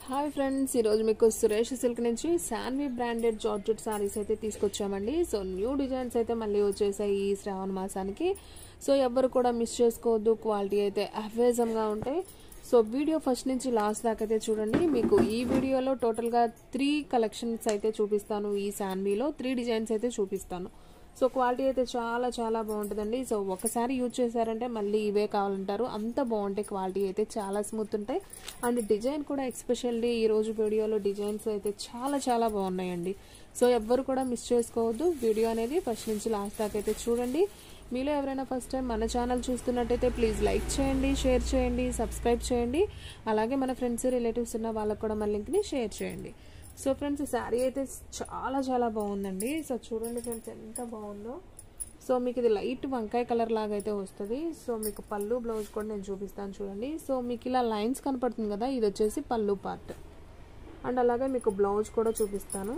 hi friends ఈరోజు మీకు Suresh silk నుంచి శాన్వి బ్రాండెడ్ జార్జెట్ సారీస్ అయితే తీసుకొచ్చామండి సో న్యూ డిజైన్స్ అయితే మళ్ళీ వచ్చేసాయి ఈ శ్రావణ మాసానికి సో ఎవ్వరు కూడా మిస్ చేసుకోవద్దు క్వాలిటీ అయితే అవేజంగా ఉంటాయి సో వీడియో ఫస్ట్ నుంచి లాస్ట్ దాకా అయితే చూడండి మీకు ఈ వీడియోలో టోటల్గా త్రీ కలెక్షన్స్ అయితే చూపిస్తాను ఈ శాన్వీలో త్రీ డిజైన్స్ అయితే చూపిస్తాను సో క్వాలిటీ అయితే చాలా చాలా బాగుంటుందండి సో ఒకసారి యూజ్ చేశారంటే మళ్ళీ ఇవే కావాలంటారు అంత బాగుంటాయి క్వాలిటీ అయితే చాలా స్మూత్ ఉంటాయి అండ్ డిజైన్ కూడా ఎక్స్పెషల్లీ ఈ రోజు వీడియోలో డిజైన్స్ అయితే చాలా చాలా బాగున్నాయండి సో ఎవ్వరు కూడా మిస్ చేసుకోవద్దు వీడియో అనేది ఫస్ట్ నుంచి లాస్ట్ దాకా అయితే చూడండి మీలో ఎవరైనా ఫస్ట్ టైం మన ఛానల్ చూస్తున్నట్టయితే ప్లీజ్ లైక్ చేయండి షేర్ చేయండి సబ్స్క్రైబ్ చేయండి అలాగే మన ఫ్రెండ్స్ రిలేటివ్స్ ఉన్న వాళ్ళకు కూడా మన లింక్ని షేర్ చేయండి సో ఫ్రెండ్స్ శారీ అయితే చాలా చాలా బాగుందండి సో చూడండి ఫ్రెండ్స్ ఎంత బాగుందో సో మీకు ఇది లైట్ వంకాయ కలర్ లాగా అయితే వస్తుంది సో మీకు పళ్ళు బ్లౌజ్ కూడా నేను చూపిస్తాను చూడండి సో మీకు ఇలా లైన్స్ కనపడుతుంది కదా ఇది వచ్చేసి పళ్ళు పార్ట్ అండ్ అలాగే మీకు బ్లౌజ్ కూడా చూపిస్తాను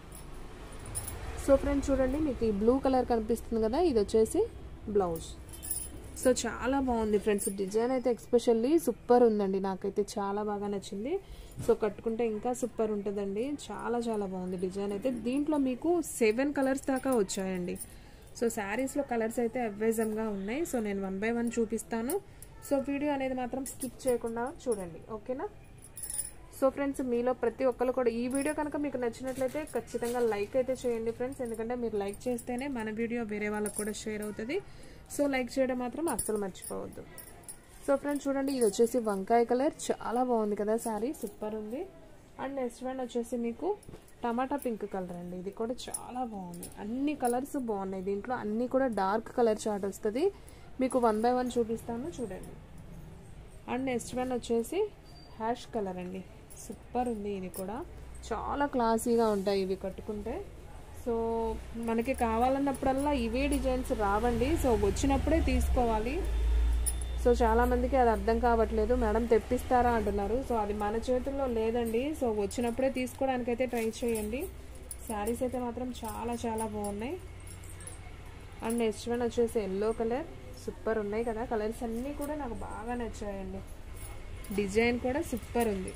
సో ఫ్రెండ్స్ చూడండి మీకు ఈ బ్లూ కలర్ కనిపిస్తుంది కదా ఇది వచ్చేసి బ్లౌజ్ సో చాలా బాగుంది ఫ్రెండ్స్ డిజైన్ అయితే ఎక్స్పెషల్లీ సూపర్ ఉందండి నాకైతే చాలా బాగా నచ్చింది సో కట్టుకుంటే ఇంకా సూపర్ ఉంటుందండి చాలా చాలా బాగుంది డిజైన్ అయితే దీంట్లో మీకు సెవెన్ కలర్స్ దాకా వచ్చాయండి సో శారీస్లో కలర్స్ అయితే అవైజంగా ఉన్నాయి సో నేను వన్ బై వన్ చూపిస్తాను సో వీడియో అనేది మాత్రం స్కిప్ చేయకుండా చూడండి ఓకేనా సో ఫ్రెండ్స్ మీలో ప్రతి ఒక్కరు కూడా ఈ వీడియో కనుక మీకు నచ్చినట్లయితే ఖచ్చితంగా లైక్ అయితే చేయండి ఫ్రెండ్స్ ఎందుకంటే మీరు లైక్ చేస్తేనే మన వీడియో వేరే వాళ్ళకు కూడా షేర్ అవుతుంది సో లైక్ చేయడం మాత్రం అస్సలు మర్చిపోవద్దు సో ఫ్రెండ్స్ చూడండి ఇది వచ్చేసి వంకాయ కలర్ చాలా బాగుంది కదా శారీ సూపర్ ఉంది అండ్ నెక్స్ట్ వన్ వచ్చేసి మీకు టమాటా పింక్ కలర్ అండి ఇది కూడా చాలా బాగుంది అన్ని కలర్స్ బాగున్నాయి దీంట్లో అన్ని కూడా డార్క్ కలర్ చార్ట్ వస్తుంది మీకు వన్ బై వన్ చూపిస్తాను చూడండి అండ్ నెక్స్ట్ వన్ వచ్చేసి హ్యాష్ కలర్ అండి సూపర్ ఉంది ఇది కూడా చాలా క్లాసీగా ఉంటాయి ఇవి కట్టుకుంటే సో మనకి కావాలన్నప్పుడల్లా ఇవే డిజైన్స్ రావండి సో వచ్చినప్పుడే తీసుకోవాలి సో చాలామందికి అది అర్థం కావట్లేదు మేడం తెప్పిస్తారా అంటున్నారు సో అది మన చేతుల్లో లేదండి సో వచ్చినప్పుడే తీసుకోవడానికైతే ట్రై చేయండి శారీస్ అయితే మాత్రం చాలా చాలా బాగున్నాయి అండ్ నెక్స్ట్ వన్ వచ్చేసి ఎల్లో కలర్ సూపర్ ఉన్నాయి కదా కలర్స్ అన్నీ కూడా నాకు బాగా నచ్చాయండి డిజైన్ కూడా సూపర్ ఉంది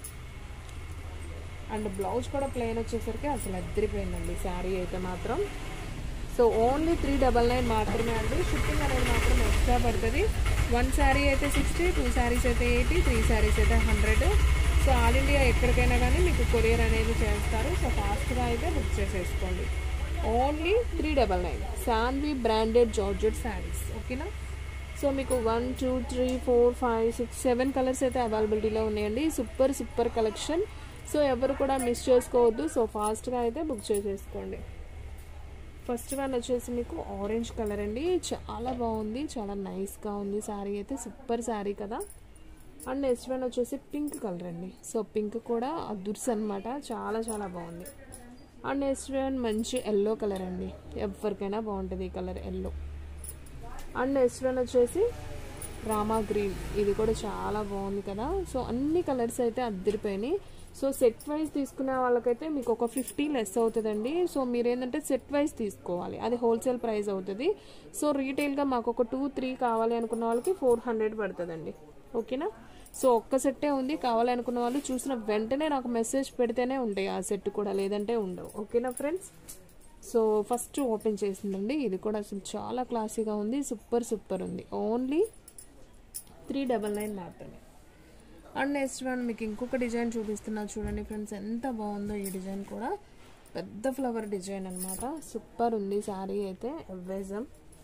అండ్ బ్లౌజ్ కూడా ప్లెయిన్ వచ్చేసరికి అసలు అద్దరిపోయిందండి శారీ అయితే మాత్రం so only three double nine మాత్రమే అండి షిప్పింగ్ అనేది మాత్రం ఎక్స్ట్రా పడుతుంది వన్ శారీ అయితే సిక్స్టీ టూ శారీస్ అయితే ఎయిటీ త్రీ శారీస్ అయితే హండ్రెడ్ సో ఆల్ ఇండియా ఎక్కడికైనా కానీ మీకు కొరియర్ అనేది చేస్తారు సో ఫాస్ట్గా అయితే బుక్ చేసేసుకోండి only three double nine Shanvi branded georgette saris ఓకేనా సో మీకు one two three four five six seven colours అయితే అవైలబిలిటీలో ఉన్నాయండి సూపర్ సూపర్ కలెక్షన్ సో ఎవరు కూడా మిస్ చేసుకోవద్దు సో ఫాస్ట్గా అయితే బుక్ చేసేసుకోండి ఫస్ట్ వన్ వచ్చేసి మీకు ఆరెంజ్ కలర్ అండి చాలా బాగుంది చాలా నైస్గా ఉంది శారీ అయితే సూపర్ శారీ కదా అండ్ నెక్స్ట్ వన్ వచ్చేసి పింక్ కలర్ అండి సో పింక్ కూడా అదుర్స్ అనమాట చాలా చాలా బాగుంది అండ్ నెక్స్ట్ వన్ మంచి ఎల్లో కలర్ అండి ఎవరికైనా బాగుంటుంది ఈ colour yellow and next one వచ్చేసి రామా గ్రీన్ ఇది కూడా చాలా బాగుంది కదా సో అన్ని కలర్స్ అయితే అద్దరిపోయినాయి సో సెట్ వైజ్ తీసుకునే వాళ్ళకైతే మీకు ఒక ఫిఫ్టీ లెస్ అవుతుందండి సో మీరు ఏంటంటే సెట్ వైజ్ తీసుకోవాలి అది హోల్సేల్ ప్రైస్ అవుతుంది సో రీటైల్గా మాకు ఒక టూ త్రీ కావాలి అనుకున్న వాళ్ళకి ఫోర్ హండ్రెడ్ పడుతుందండి ఓకేనా సో ఒక్క సెట్టే ఉంది కావాలి అనుకున్న వాళ్ళు చూసిన వెంటనే నాకు మెసేజ్ పెడితేనే ఉంటాయి ఆ సెట్ కూడా లేదంటే ఉండవు ఓకేనా ఫ్రెండ్స్ సో ఫస్ట్ ఓపెన్ చేసిందండి ఇది కూడా అసలు చాలా క్లాసీగా ఉంది సూపర్ సూపర్ ఉంది ఓన్లీ త్రీ డబల్ నైన్ మాత్రమే అండ్ నెక్స్ట్ వన్ మీకు ఇంకొక డిజైన్ చూపిస్తున్నా చూడండి ఫ్రెండ్స్ ఎంత బాగుందో ఈ డిజైన్ కూడా పెద్ద ఫ్లవర్ డిజైన్ అనమాట సూపర్ ఉంది శారీ అయితే ఎవ్వేజం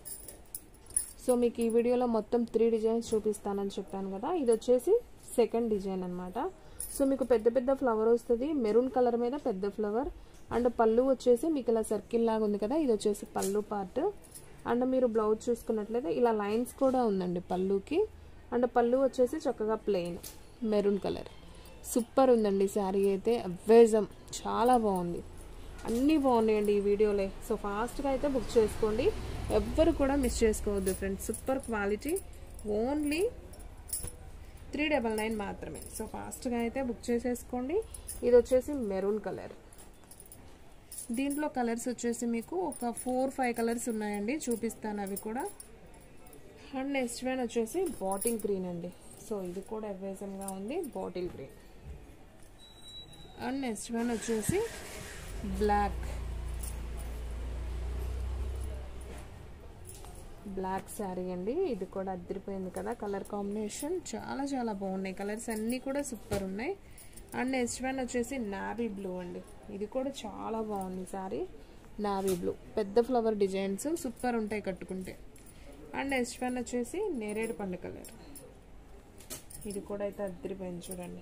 సో మీకు ఈ వీడియోలో మొత్తం త్రీ డిజైన్స్ చూపిస్తానని చెప్పాను కదా ఇది వచ్చేసి సెకండ్ డిజైన్ అనమాట సో మీకు పెద్ద పెద్ద ఫ్లవర్ వస్తుంది మెరూన్ కలర్ మీద పెద్ద ఫ్లవర్ అండ్ పళ్ళు వచ్చేసి మీకు ఇలా సర్కిల్ లాగా ఉంది కదా ఇది వచ్చేసి పళ్ళు పార్ట్ అండ్ మీరు బ్లౌజ్ చూసుకున్నట్లయితే ఇలా లైన్స్ కూడా ఉందండి పళ్ళుకి అండ్ పళ్ళు వచ్చేసి చక్కగా ప్లెయిన్ మెరూన్ కలర్ సూపర్ ఉందండి శారీ అయితే అవేజం చాలా బాగుంది అన్నీ బాగున్నాయండి ఈ వీడియోలే సో ఫాస్ట్గా అయితే బుక్ చేసుకోండి ఎవ్వరు కూడా మిస్ చేసుకోవద్దు friends super quality only three double nine మాత్రమే సో ఫాస్ట్గా అయితే బుక్ చేసేసుకోండి ఇది వచ్చేసి మెరూన్ కలర్ దీంట్లో కలర్స్ వచ్చేసి మీకు ఒక ఫోర్ ఫైవ్ కలర్స్ ఉన్నాయండి చూపిస్తాను అవి కూడా అండ్ నెక్స్ట్ వన్ వచ్చేసి బాటిల్ గ్రీన్ అండి సో ఇది కూడా అవైజంగా ఉంది bottle green and next one వచ్చేసి బ్లాక్ బ్లాక్ శారీ అండి ఇది కూడా అద్దరిపోయింది కదా కలర్ కాంబినేషన్ చాలా చాలా బాగున్నాయి కలర్స్ అన్నీ కూడా సూపర్ ఉన్నాయి అండ్ నెక్స్ట్ వన్ వచ్చేసి నావీ బ్లూ అండి ఇది కూడా చాలా బాగుంది శారీ నావీ బ్లూ పెద్ద ఫ్లవర్ డిజైన్స్ సూపర్ ఉంటాయి కట్టుకుంటే అండ్ నెక్స్ట్ వన్ వచ్చేసి నేరేడు పండు కలర్ ఇది కూడా అయితే అద్దరిపోయింది చూడండి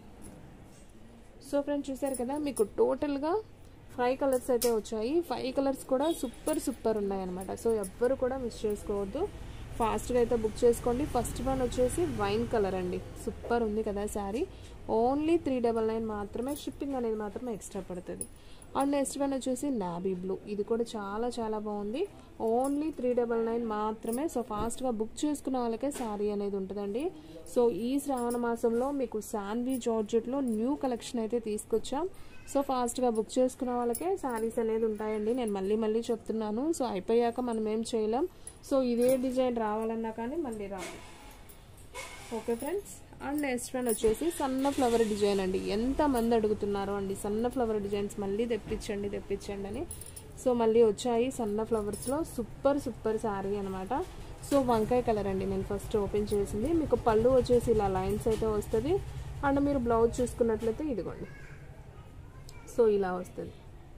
సో ఫ్రెండ్స్ చూసారు కదా మీకు టోటల్గా ఫైవ్ కలర్స్ అయితే వచ్చాయి ఫైవ్ కలర్స్ కూడా సూపర్ సూపర్ ఉన్నాయి అనమాట సో ఎవ్వరు కూడా మిస్ చేసుకోవద్దు ఫాస్ట్గా అయితే బుక్ చేసుకోండి ఫస్ట్ వన్ వచ్చేసి వైన్ కలర్ అండి సూపర్ ఉంది కదా sari only three double nine మాత్రమే షిప్పింగ్ అనేది మాత్రమే ఎక్స్ట్రా పడుతుంది అండ్ నెక్స్ట్ వన్ వచ్చేసి నాబీ బ్లూ ఇది కూడా చాలా చాలా బాగుంది ఓన్లీ త్రీ డబల్ నైన్ మాత్రమే సో ఫాస్ట్గా బుక్ చేసుకున్న వాళ్ళకే శారీ అనేది ఉంటుందండి సో ఈ శ్రావణ మాసంలో మీకు శాన్వీ జార్జెట్లో న్యూ కలెక్షన్ అయితే తీసుకొచ్చాం సో ఫాస్ట్గా బుక్ చేసుకున్న వాళ్ళకే శారీస్ అనేది ఉంటాయండి నేను మళ్ళీ మళ్ళీ చెప్తున్నాను సో అయిపోయాక మనం ఏం చేయలేం సో ఇదే డిజైన్ రావాలన్నా కానీ మళ్ళీ రాదు okay friends and next one వచ్చేసి సన్న ఫ్లవర్ డిజైన్ అండి ఎంత మంది అడుగుతున్నారో అండి సన్న ఫ్లవర్ డిజైన్స్ మళ్ళీ తెప్పించండి తెప్పించండి అని సో మళ్ళీ వచ్చాయి సన్న ఫ్లవర్స్లో సూపర్ సూపర్ శారీ అనమాట సో వంకాయ కలర్ అండి నేను ఫస్ట్ ఓపెన్ చేసింది మీకు పళ్ళు వచ్చేసి ఇలా లైన్స్ అయితే వస్తుంది అండ్ మీరు బ్లౌజ్ చూసుకున్నట్లయితే ఇదిగోండి సో ఇలా వస్తుంది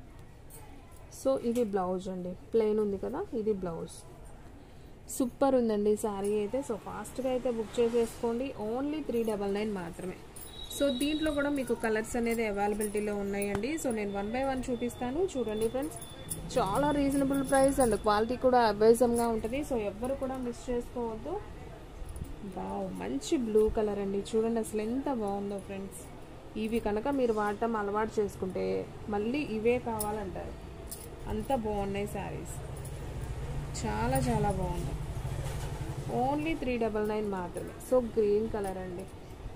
సో ఇది బ్లౌజ్ అండి ప్లెయిన్ ఉంది కదా ఇది బ్లౌజ్ సూపర్ ఉందండి శారీ అయితే సో ఫాస్ట్గా అయితే బుక్ చేసేసుకోండి ఓన్లీ త్రీ డబల్ నైన్ మాత్రమే సో దీంట్లో కూడా మీకు కలర్స్ అనేది అవైలబిలిటీలో ఉన్నాయండి సో నేను వన్ బై వన్ చూపిస్తాను చూడండి ఫ్రెండ్స్ చాలా రీజనబుల్ ప్రైస్ అండ్ క్వాలిటీ కూడా అవేజంగా ఉంటుంది సో ఎవ్వరు కూడా మిస్ చేసుకోవద్దు వావ్ మంచి బ్లూ కలర్ అండి చూడండి అసలు ఎంత బాగుందో ఫ్రెండ్స్ ఇవి కనుక మీరు వాడటం అలవాటు చేసుకుంటే మళ్ళీ ఇవే కావాలంటారు అంత బాగున్నాయి శారీస్ చాలా చాలా బాగుంది ఓన్లీ త్రీ డబల్ నైన్ మాత్రమే సో గ్రీన్ కలర్ అండి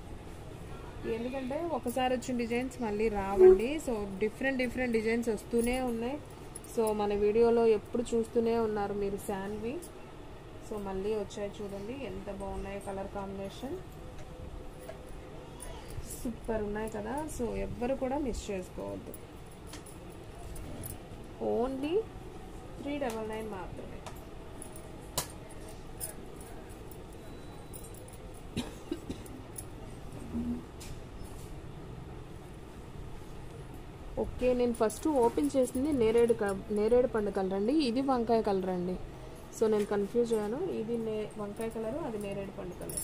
ఎందుకంటే ఒకసారి వచ్చిన డిజైన్స్ మళ్ళీ రావండి సో డిఫరెంట్ డిఫరెంట్ డిజైన్స్ వస్తూనే ఉన్నాయి సో మన వీడియోలో ఎప్పుడు చూస్తూనే ఉన్నారు మీరు శాన్వి సో మళ్ళీ వచ్చాయి చూడండి ఎంత బాగున్నాయి కలర్ కాంబినేషన్ సూపర్ ఉన్నాయి కదా సో ఎవ్వరు కూడా మిస్ చేసుకోవద్దు ఓన్లీ త్రీ డబల్ నైన్ మాత్రమే ఓకే నేను ఫస్ట్ ఓపెన్ చేసింది నేరేడు క- నేరేడు పండు కలర్ అండి ఇది వంకాయ కలర్ అండి సో నేను కన్ఫ్యూజ్ అయ్యాను ఇది నే వంకాయ కలర్ అది నేరేడు పండు కలర్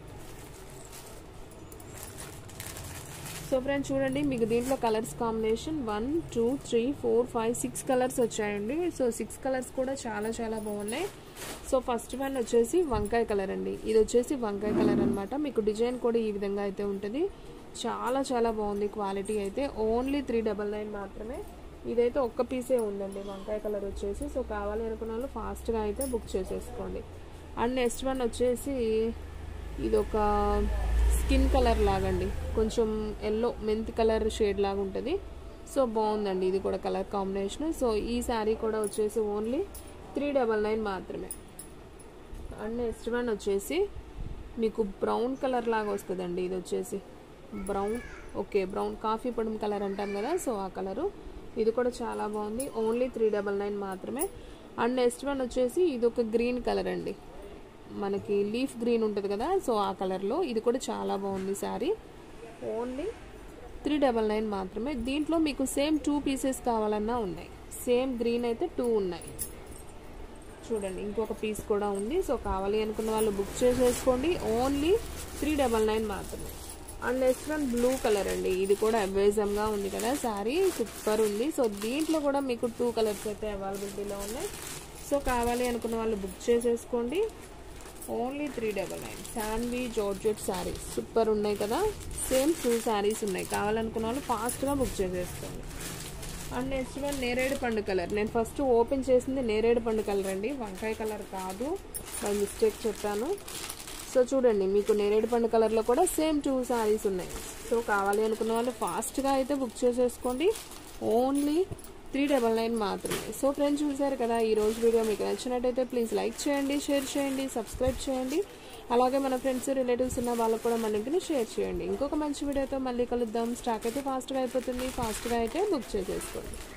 సో ఫ్రెండ్స్ చూడండి మీకు దీంట్లో colours combination one two three four five six colours వచ్చాయండి సో సిక్స్ కలర్స్ కూడా చాలా చాలా బాగున్నాయి సో ఫస్ట్ వన్ వచ్చేసి వంకాయ కలర్ అండి ఇది వచ్చేసి వంకాయ కలర్ అనమాట మీకు డిజైన్ కూడా ఈ విధంగా అయితే ఉంటుంది చాలా చాలా బాగుంది క్వాలిటీ అయితే ఓన్లీ త్రీ డబల్ నైన్ మాత్రమే ఇదైతే ఒక్క పీసే ఉందండి వంకాయ కలర్ వచ్చేసి సో కావాలి అనుకున్న వాళ్ళు ఫాస్ట్గా అయితే బుక్ చేసేసుకోండి అండ్ నెక్స్ట్ వన్ వచ్చేసి ఇది ఒక స్కిన్ కలర్ లాగండి కొంచెం ఎల్లో మెంతి కలర్ షేడ్ లాగా ఉంటుంది సో బాగుందండి ఇది కూడా కలర్ కాంబినేషన్ సో ఈ శారీ కూడా వచ్చేసి ఓన్లీ త్రీ డబల్ నైన్ మాత్రమే అండ్ నెక్స్ట్ వన్ వచ్చేసి మీకు బ్రౌన్ కలర్ లాగా వస్తుందండి ఇది వచ్చేసి బ్రౌన్ ఓకే బ్రౌన్ కాఫీ పొడం కలర్ అంటాం కదా సో ఆ కలరు ఇది కూడా చాలా బాగుంది ఓన్లీ త్రీ డబల్ నైన్ మాత్రమే అండ్ నెక్స్ట్ వన్ వచ్చేసి ఇది ఒక గ్రీన్ కలర్ అండి మనకి లీఫ్ గ్రీన్ ఉంటుంది కదా సో ఆ కలర్లో ఇది కూడా చాలా బాగుంది sari only three double nine మాత్రమే దీంట్లో మీకు సేమ్ టూ పీసెస్ కావాలన్నా ఉన్నాయి సేమ్ గ్రీన్ అయితే టూ ఉన్నాయి చూడండి ఇంకొక పీస్ కూడా ఉంది సో కావాలి అనుకున్న వాళ్ళు బుక్ చేసేసుకోండి ఓన్లీ త్రీ డబల్ నైన్ మాత్రమే and next one blue colour అండి ఇది కూడా అవేజంగా ఉంది కదా శారీ సూపర్ ఉంది సో దీంట్లో కూడా మీకు టూ కలర్స్ అయితే అవైలబిలిటీలో ఉన్నాయి సో కావాలి అనుకున్న వాళ్ళు బుక్ చేసేసుకోండి only three double nine Shanvi georgette saris super ఉన్నాయి కదా సేమ్ టూ శారీస్ ఉన్నాయి కావాలనుకున్న వాళ్ళు ఫాస్ట్గా బుక్ చేసేసుకోండి అండ్ నెక్స్ట్ వన్ నేరేడు పండు కలర్ నేను ఫస్ట్ ఓపెన్ చేసింది నేరేడు పండు కలర్ అండి వంకాయ కలర్ కాదు బై మిస్టేక్ చెప్పాను సో చూడండి మీకు నేరేడు పండు కలర్లో కూడా సేమ్ టూ శారీస్ ఉన్నాయి సో కావాలి అనుకున్న వాళ్ళు ఫాస్ట్గా అయితే బుక్ చేసేసుకోండి ఓన్లీ త్రీ డబల్ నైన్ మాత్రమే సో ఫ్రెండ్స్ చూసారు కదా ఈ రోజు వీడియో మీకు నచ్చినట్టయితే ప్లీజ్ లైక్ చేయండి షేర్ చేయండి సబ్స్క్రైబ్ చేయండి అలాగే మన ఫ్రెండ్స్ రిలేటివ్స్ ఉన్న వాళ్ళకు కూడా మన లింక్ని షేర్ చేయండి ఇంకొక మంచి వీడియోతో మళ్ళీ కలుద్దాం స్టాక్ అయితే ఫాస్ట్గా అయిపోతుంది ఫాస్ట్గా అయితే బుక్ చేసేసుకోండి